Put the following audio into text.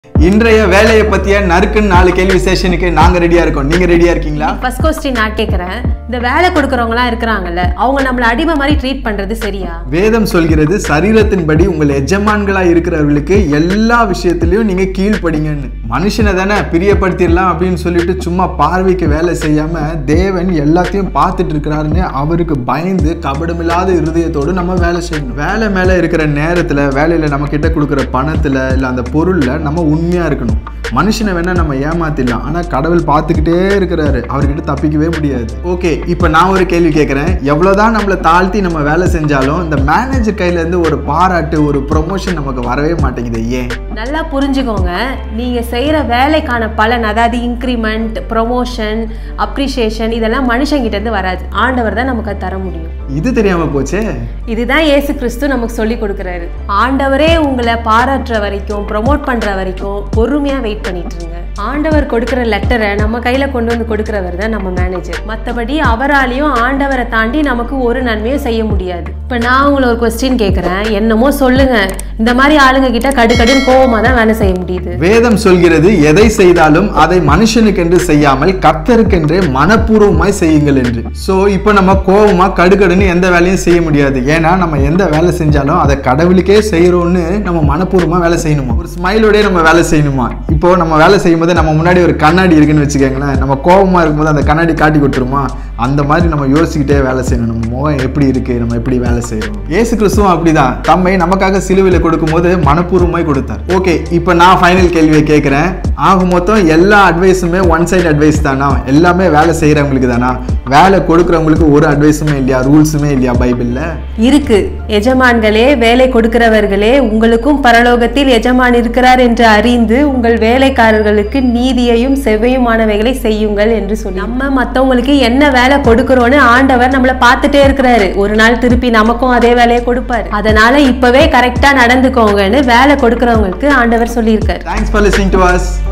இன்றைய வேலையை பத்திய நறுக்குன்னு நாலு கேள்வி செஷனுக்கு நாங்க ரெடியா இருக்கோம் நீங்க ரெடியா இருக்கீங்களா ஃபர்ஸ்ட் கொஸ்டின் நான் கேட்குறேன் இந்த வேலை கொடுக்குறவங்களாம் இருக்கிறாங்கல்ல அவங்க நம்மள அடிமை மாதிரி ட்ரீட் பண்றது சரியா வேதம் சொல்கிறது சரீரத்தின்படி உங்கள் எஜமான்களா இருக்கிறவர்களுக்கு எல்லா விஷயத்திலையும் நீங்க கீழ்ப்படிங்கன்னு மனுஷனை தானே பிரியப்படுத்திடலாம் அப்படின்னு சொல்லிட்டு சும்மா பார்வைக்கு வேலை செய்யாம தேவன் எல்லாத்தையும் பார்த்துட்டு இருக்கிறாருன்னு அவருக்கு பயந்து கபடமில்லாத இருதயத்தோடு நம்ம வேலை செய்யணும் வேலை மேல இருக்கிற நேரத்துல வேலையில நம்ம கிட்ட கொடுக்குற பணத்துல இல்ல அந்த பொருள்ல நம்ம உண்மையா இருக்கணும் மனுஷனை வேணா நம்ம ஏமாத்திடலாம் ஆனா கடவுள் பார்த்துக்கிட்டே இருக்கிறாரு அவர்கிட்ட தப்பிக்கவே முடியாது ஓகே இப்போ நான் ஒரு கேள்வி கேட்குறேன் எவ்வளோதான் நம்மளை தாழ்த்தி நம்ம வேலை செஞ்சாலும் இந்த மேனேஜர் கையில இருந்து ஒரு பாராட்டு ஒரு ப்ரொமோஷன் நமக்கு வரவே மாட்டேங்குது ஏன் நல்லா புரிஞ்சுக்கோங்க நீங்க செய்யற வேலைக்கான பலன் அதாவது இன்க்ரிமெண்ட் ப்ரொமோஷன் அப்ரிசியேஷன் இதெல்லாம் மனுஷங்கிட்ட இருந்து வராது ஆண்டவர் தான் நமக்கு அது தர முடியும் இது தெரியாம போச்சே இதுதான் இயேசு கிறிஸ்து நமக்கு சொல்லி கொடுக்குறாரு ஆண்டவரே உங்களை பாராட்டுற வரைக்கும் ப்ரொமோட் பண்ற வரைக்கும் பொறுமையா வெயிட் பண்ணிட்டு இருங்க ஆண்டவர் கொடுக்குற லெட்டரை நம்ம கையில கொண்டு வந்து கொடுக்குறவர் தான் நம்ம மேனேஜர் மற்றபடி அவராலையும் ஆண்டவரை தாண்டி நமக்கு ஒரு நன்மையும் செய்ய முடியாது இப்போ நான் உங்களை ஒரு கொஸ்டின் கேட்குறேன் என்னமோ சொல்லுங்க இந்த மாதிரி ஆளுங்க கிட்ட கடுக்கடுன்னு கோவமா தான் வேலை செய்ய முடியுது வேதம் சொல்கிறது எதை செய்தாலும் அதை மனுஷனுக்கென்று செய்யாமல் கர்த்தருக்கென்றே மனப்பூர்வமாய் செய்யுங்கள் என்று ஸோ இப்போ நம்ம கோவமா கடுகடுன்னு எந்த வேலையும் செய்ய முடியாது ஏன்னா நம்ம எந்த வேலை செஞ்சாலும் அதை கடவுளுக்கே செய்யறோம்னு நம்ம மனப்பூர்வமா வேலை செய்யணுமா ஒரு ஸ்மைலோடய நம்ம வேலை செய்யணுமா இப்போ நம்ம வேலை செய்யும்போது நம்ம முன்னாடி ஒரு கண்ணாடி இருக்குன்னு வச்சுக்கோங்களேன் நம்ம கோவமா இருக்கும்போது அந்த கண்ணாடி காட்டி கொடுத்துருமா அந்த மாதிரி நம்ம யோசிச்சுக்கிட்டே வேலை செய்யணும் நம்ம முகம் எப்படி இருக்கு நம்ம எப்படி வேலை செய்யறோம் ஏசு கிறிஸ்துவும் அப்படிதான் தம்மை நமக்காக சிலுவையில் கொடுக்கும்போது மனப்பூர்வமாய் கொடுத்தார் ஓகே இப்போ நான் ஃபைனல் கேள்வியை கேட்குறேன் ஆக மொத்தம் எல்லா அட்வைஸுமே ஒன் சைடு அட்வைஸ் தானா எல்லாமே வேலை செய்கிறவங்களுக்கு தானா வேலை கொடுக்குறவங்களுக்கு ஒரு அட்வைஸுமே இல்லையா ரூல்ஸுமே இல்லையா பைபிளில் இருக்கு எஜமான்களே வேலை கொடுக்கிறவர்களே உங்களுக்கும் பரலோகத்தில் எஜமான் இருக்கிறார் என்று அறிந்து உங்கள் வேலைக்காரர்களுக்கு நீதியையும் செவ்வையுமானவைகளை செய்யுங்கள் என்று சொல்லி நம்ம மத்தவங்களுக்கு என்ன வேலை கொடுக்கிறோன்னு ஆண்டவர் நம்மள பார்த்துட்டே இருக்கிறாரு ஒரு நாள் திருப்பி நமக்கும் அதே வேலையை கொடுப்பாரு அதனால இப்பவே கரெக்டா நடந்துக்கோங்கன்னு வேலை கொடுக்கிறவங்களுக்கு ஆண்டவர் சொல்லியிருக்காரு thanks for listening to as